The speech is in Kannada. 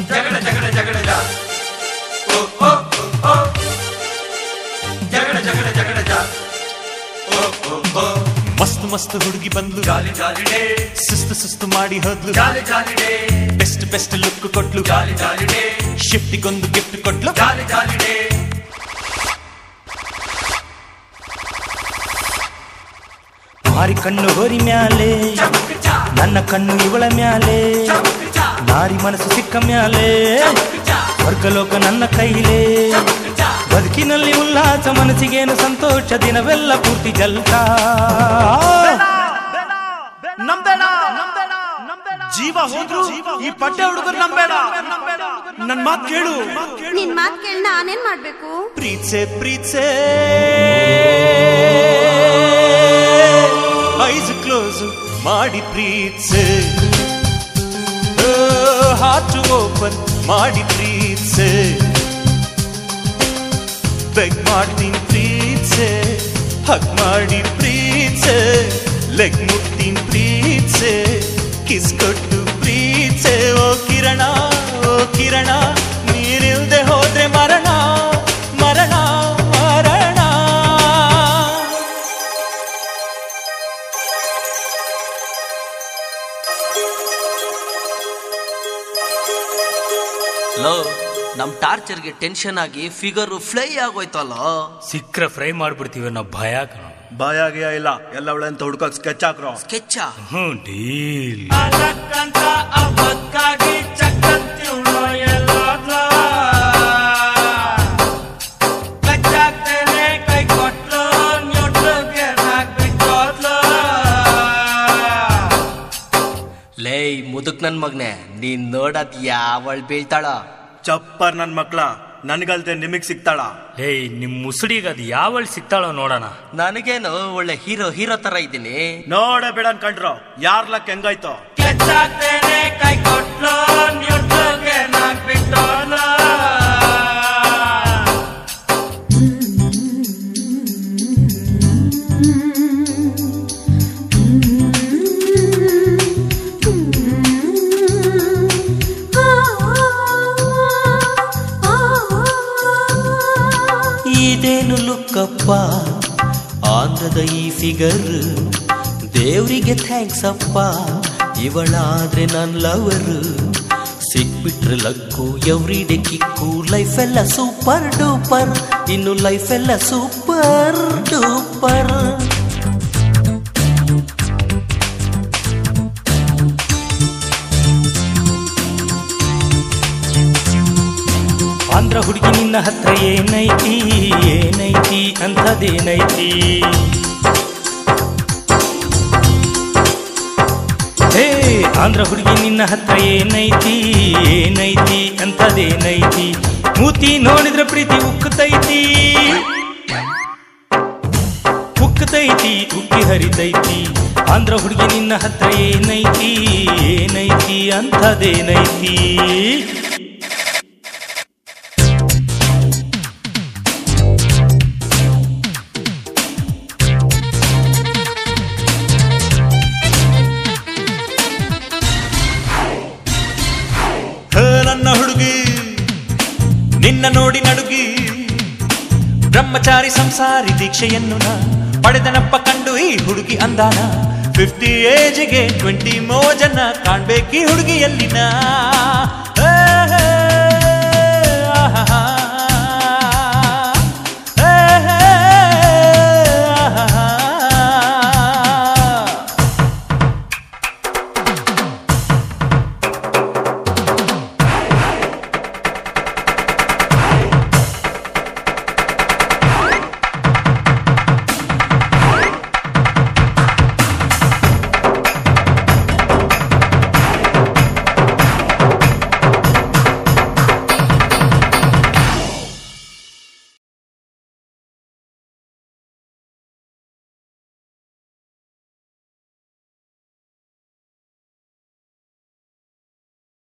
ಜಗಡ ಜಗಡ ಜಗಡ ಜ ಓ ಓ ಓ ಓ ಜಗಡ ಜಗಡ ಜಗಡ ಜ ಓ ಓ ಓ ಮಸ್ತ್ ಮಸ್ತ್ ಹುಡುಗಿ ಬಂದ್ಲು ಜಾಲಿ ಜಾಲಿ ಡೇ ಸುಸ್ತು ಸುಸ್ತು ಮಾಡಿ ಹೋದ್ಲು jolly jolly day best best look ಕೊಟ್ಲು ಜಾಲಿ ಜಾಲಿ ಡೇ ಶಿಫ್ಟಿಗೊಂದು ಗಿಫ್ಟ್ ಕೊಟ್ಲು ಜಾಲಿ ಜಾಲಿ ಡೇ ಮಾರಿ ಕಣ್ಣು ಹೋರಿ ಮ್ಯಾಲೆ ಚಮಕ್ ಚ ನನ್ನ ಕಣ್ಣು ಇವಳ ಮ್ಯಾಲೆ ಚಮಕ್ ಚ ನಾರಿ ಮನಸ್ಸು ಸಿಕ್ಕ ಮ್ಯಾಲೆ ಚಮಕ್ ಚ ಸ್ವರ್ಗಲೋಕ ನನ್ನ ಕೈಲೇ ಚಮಕ್ ಚ ಬದುಕಿನಲ್ಲಿ ಉಲ್ಲಾಸ ಮನಸ್ಸಿಗೇನು ಸಂತೋಷ ದಿನವೆಲ್ಲ ಪೂರ್ತಿ ಜಲ್ಕ ನಂಬೇಡ ಜೀವ ಹೋದ್ರು ಈ ಪಡ್ಡೆ ಹುಡುಗರು ನಂಬೇಡ ನನ್ ಮಾತ್ ಕೇಳು ನಿನ್ ಮಾತ್ ಕೇಳಿ ನಾನೇನ್ ಮಾಡ್ಬೇಕು ಪ್ರೀತ್ಸೆ ಪ್ರೀತ್ಸೆ ಐಸ್ ಕ್ಲೋಸ್ ಮಾಡಿ ಪ್ರೀತ್ಸೆ ಹಾರ್ಟ್ ಓಪನ್ ಮಾಡಿ ಪ್ರೀತ್ಸೆ ಬೆಗ್ ಮಾಡ್ತೀನಿ ಪ್ರೀತ್ಸೆ ಹಗ್ ಮಾಡಿ ಪ್ರೀತ್ಸೆ ಲೆಗ್ ಮುಟ್ತೀನಿ ಪ್ರೀತ್ಸೆ ಕಿಸ್ ಕೊಟ್ಟು ಪ್ರೀತ್ಸೆ ಓ ಕಿರಣ ಓ ಕಿರಣ ನೀನಿಲ್ದೆ ಹೋದ್ರೆ ಮರಣ ಮರಣ ಮರಣ ಲೋ ನಮ್ ಟಾರ್ಚರ್ಗೆ ಟೆನ್ಷನ್ ಆಗಿ ಫಿಗರ್ ಫ್ಲೈ ಆಗೋಯ್ತಲ್ಲ ಸಿಕ್ಕ್ರೆ ಫ್ರೈ ಮಾಡ್ಬಿಡ್ತೀವಿ ನಾವು ಭಯ ಕಣ ಭಯ ಗಿಯ ಇಲ್ಲ ಎಲ್ಲ ಅವಳೆ ಅಂತ ಹುಡ್ಕಕ್ ಸ್ಕೆಚ್ ಹಾಕ್ರೋ ಸ್ಕೆಚ್ಚ ಹ್ಞೂ ಡೀಲ್ ಲೇ ಮುದುಕ್ ನನ್ ಮಗ್ನೆ ನೀನ್ ನೋಡದ್ ಯಾವಳ್ ಬೀಳ್ತಾಳ ಚಪ್ಪರ್ ನನ್ ಮಕ್ಳ ನನ್ಗಲ್ದೆ ನಿಮಗ್ ಸಿಗ್ತಾಳ ಏಯ್ ನಿಮ್ ಮುಸುಡಿಗೆ ಅದು ಯಾವಳು ಸಿಗ್ತಾಳೋ ನೋಡೋಣ ನನಗೇನು ಒಳ್ಳೆ ಹೀರೋ ಹೀರೋ ತರ ಇದ್ದೀನಿ ನೋಡ ಬೇಡ ಅನ್ಕಂಡ್ರು ಯಾರ್ ಲಕ್ ಹೆಂಗಾಯ್ತು ಇದೇನು ಲುಕ್ಕಪ್ಪ ಆಂಧ್ರದ ಈ ಫಿಗರ್ ದೇವ್ರಿಗೆ ಥ್ಯಾಂಕ್ಸ್ ಅಪ್ಪ ಇವಳಾದ್ರೆ ನನ್ ಲವರ್ ಸಿಕ್ಬಿಟ್ರೆ ಲಕ್ಕು ಎವ್ರಿಡೆ ಕಿಕ್ಕು ಲೈಫ್ ಎಲ್ಲ ಸೂಪರ್ ಡೂಪರ್ ಇನ್ನು ಲೈಫ್ ಎಲ್ಲ ಸೂಪರ್ ಡೂಪರ್ ಆಂಧ್ರ ಹುಡುಗಿ ನಿನ್ನ ಹತ್ರ ಏನೈತಿ ಏನೈತಿ ಅಂಥದ್ದೇನೈತಿ ಹೇ ಆಂಧ್ರ ಹುಡುಗಿ ನಿನ್ನ ಹತ್ರ ಏನೈತಿ ಏನೈತಿ ಅಂಥದ್ದೇನೈತಿ ಮೂತಿ ನೋಡಿದ್ರೆ ಪ್ರೀತಿ ಉಕ್ಕತೈತಿ ಉಕ್ಕತೈತಿ ಉಕ್ಕಿ ಹರಿತೈತಿ ಆಂಧ್ರ ಹುಡುಗಿ ನಿನ್ನ ಹತ್ರ ಏನೈತಿ ಏನೈತಿ ಅಂಥದ್ದೇನೈತಿ ಹ, ನನ್ನ ಹುಡುಗಿ ನಿನ್ನ ನೋಡಿ ನಡುಗಿ ಬ್ರಹ್ಮಚಾರಿ ಸಂಸಾರಿ ದೀಕ್ಷೆಯನ್ನು ನಾ ಪಡೆದನಪ್ಪ ಕಂಡು ಈ ಹುಡುಗಿ ಅಂದಾನ ಫಿಫ್ಟಿ ಏಜ್ಗೆ ಟ್ವೆಂಟಿ ಮೋಜನ್ನ ಕಾಣ್ಬೇಕಿ ಹುಡುಗಿಯಲ್ಲಿನ